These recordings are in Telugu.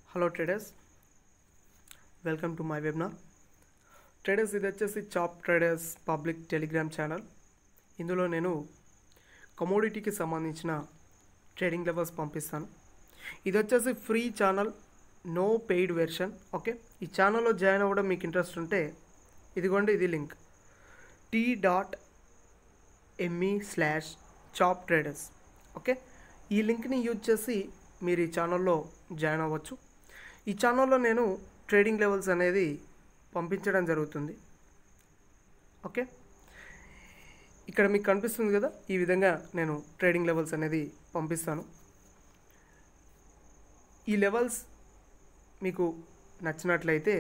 hello traders welcome to my webinar traders ఇది వచ్చేసి Chap traders public Telegram channel ఇందులో నేను కమోడిటీకి సంబంధించిన ట్రేడింగ్ లెవెల్స్ పంపిస్తాను ఇది వచ్చేసి free channel no paid version okay ఈ ఛానల్లో జాయిన్ అవ్వడం మీకు ఇంట్రెస్ట్ ఉంటే ఇదిగోండి ఇది link T dot M E slash Chap traders okay ఈ లింక్ని యూజ్ చేసి మీరు ఈ ఛానల్లో జాయిన్ అవ్వచ్చు ఈ ఛానల్లో నేను ట్రేడింగ్ లెవెల్స్ అనేది పంపించడం జరుగుతుంది ఓకే ఇక్కడ మీకు కనిపిస్తుంది కదా ఈ విధంగా నేను ట్రేడింగ్ లెవెల్స్ అనేది పంపిస్తాను ఈ లెవెల్స్ మీకు నచ్చినట్లయితే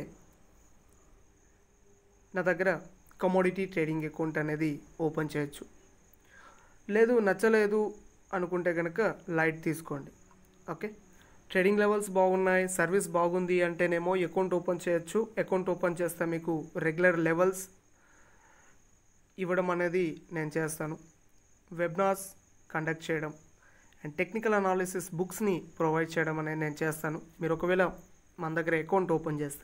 నా దగ్గర కమోడిటీ ట్రేడింగ్ అకౌంట్ అనేది ఓపెన్ చేయొచ్చు లేదు నచ్చలేదు అనుకుంటే కనుక లైట్ తీసుకోండి ఓకే ట్రేడింగ్ లెవెల్స్ బాగున్నాయి సర్వీస్ బాగుంది అంటేనేమో అకౌంట్ ఓపెన్ చేయొచ్చు అకౌంట్ ఓపెన్ చేస్తే మీకు రెగ్యులర్ లెవెల్స్ ఇవ్వడం అనేది నేను చేస్తాను వెబ్నార్స్ కండక్ట్ చేయడం అండ్ టెక్నికల్ అనాలిసిస్ బుక్స్ని ప్రొవైడ్ చేయడం అనేది నేను చేస్తాను మీరు ఒకవేళ మన దగ్గర అకౌంట్ ఓపెన్ చేస్తే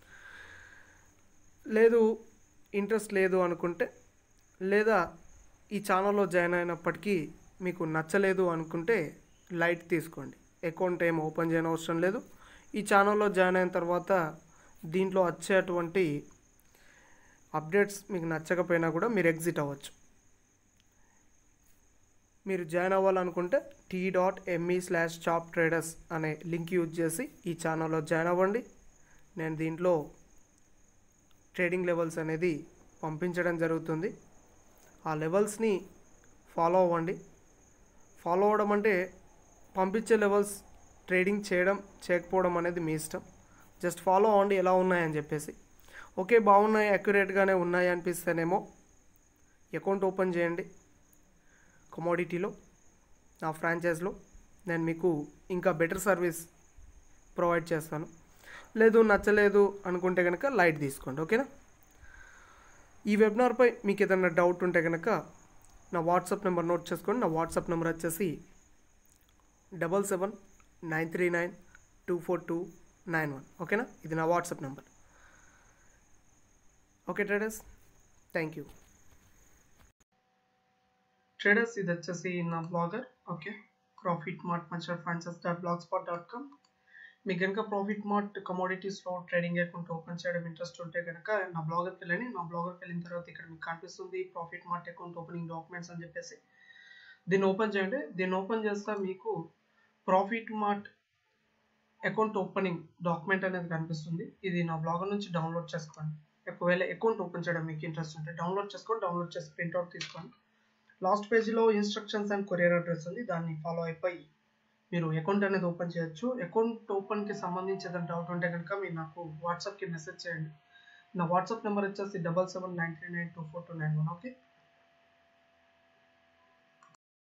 లేదు ఇంట్రెస్ట్ లేదు అనుకుంటే లేదా ఈ ఛానల్లో జాయిన్ అయినప్పటికీ మీకు నచ్చలేదు అనుకుంటే లైట్ తీసుకోండి అకౌంట్ ఏం ఓపెన్ చేయని అవసరం లేదు ఈ ఛానల్లో జాయిన్ అయిన తర్వాత దీంట్లో వచ్చేటువంటి అప్డేట్స్ మీకు నచ్చకపోయినా కూడా మీరు ఎగ్జిట్ అవ్వచ్చు మీరు జాయిన్ అవ్వాలనుకుంటే T dot M E slash Chap traders అనే లింక్ యూజ్ చేసి ఈ ఛానల్లో జాయిన్ అవ్వండి నేను దీంట్లో ట్రేడింగ్ లెవెల్స్ అనేది పంపించడం జరుగుతుంది ఆ లెవెల్స్ని ఫాలో అవ్వండి ఫాలో అవ్వడం అంటే పంపించే లెవెల్స్ ట్రేడింగ్ చేయడం చేయకపోవడం అనేది మీ ఇష్టం జస్ట్ ఫాలో అవ్వండి ఎలా ఉన్నాయని చెప్పేసి ఓకే బాగున్నాయి అక్యురేట్గానే ఉన్నాయి అనిపిస్తేనేమో అకౌంట్ ఓపెన్ చేయండి కమోడిటీలో నా ఫ్రాంచైజ్లో నేను మీకు ఇంకా బెటర్ సర్వీస్ ప్రొవైడ్ చేస్తాను లేదు నచ్చలేదు అనుకుంటే కనుక లైట్ తీసుకోండి ఓకేనా ఈ వెబినార్పై మీకు ఏదైనా డౌట్ ఉంటే కనుక నా వాట్సాప్ నెంబర్ నోట్ చేసుకోండి నా వాట్సాప్ నెంబర్ వచ్చేసి double seven nine three nine two four two nine one ఓకేనా ఇది నా WhatsApp number okay traders thank you traders ఇది వచ్చేసి నా బ్లాగర్ ఓకే ప్రాఫిట్ మార్ట్ మచర్ Frances dot blogspot dot com మీకు కనుక ప్రాఫిట్ మార్ట్ కమోడిటీస్లో ట్రేడింగ్ అకౌంట్ ఓపెన్ చేయడం ఇంట్రెస్ట్ ఉంటే కనుక నా బ్లాగర్కి వెళ్ళండి నా బ్లాగర్కి వెళ్ళిన తర్వాత ఇక్కడ మీకు కనిపిస్తుంది profit mart account opening documents అని చెప్పేసి దీన్ని ఓపెన్ చేయండి దీన్ని ఓపెన్ చేస్తే మీకు profit mart account opening document అనేది కనిపిస్తుంది ఇది నా బ్లాగర్ నుంచి డౌన్లోడ్ చేసుకోండి ఒకవేళ అకౌంట్ ఓపెన్ చేయడం మీకు ఇంట్రెస్ట్ ఉంటే డౌన్లోడ్ చేసుకోండి డౌన్లోడ్ చేసి ప్రింట్అవుట్ తీసుకోండి లాస్ట్ పేజీలో ఇన్స్ట్రక్షన్స్ అండ్ కొరియర్ అడ్రస్ ఉంది దాన్ని ఫాలో అయిపోయి మీరు అకౌంట్ అనేది ఓపెన్ చేయొచ్చు అకౌంట్ ఓపెన్కి సంబంధించి ఏదైనా డౌట్ ఉంటే కనుక మీరు నాకు వాట్సాప్కి మెసేజ్ చేయండి నా వాట్సాప్ నెంబర్ వచ్చేసి double seven nine three nine two four two nine one okay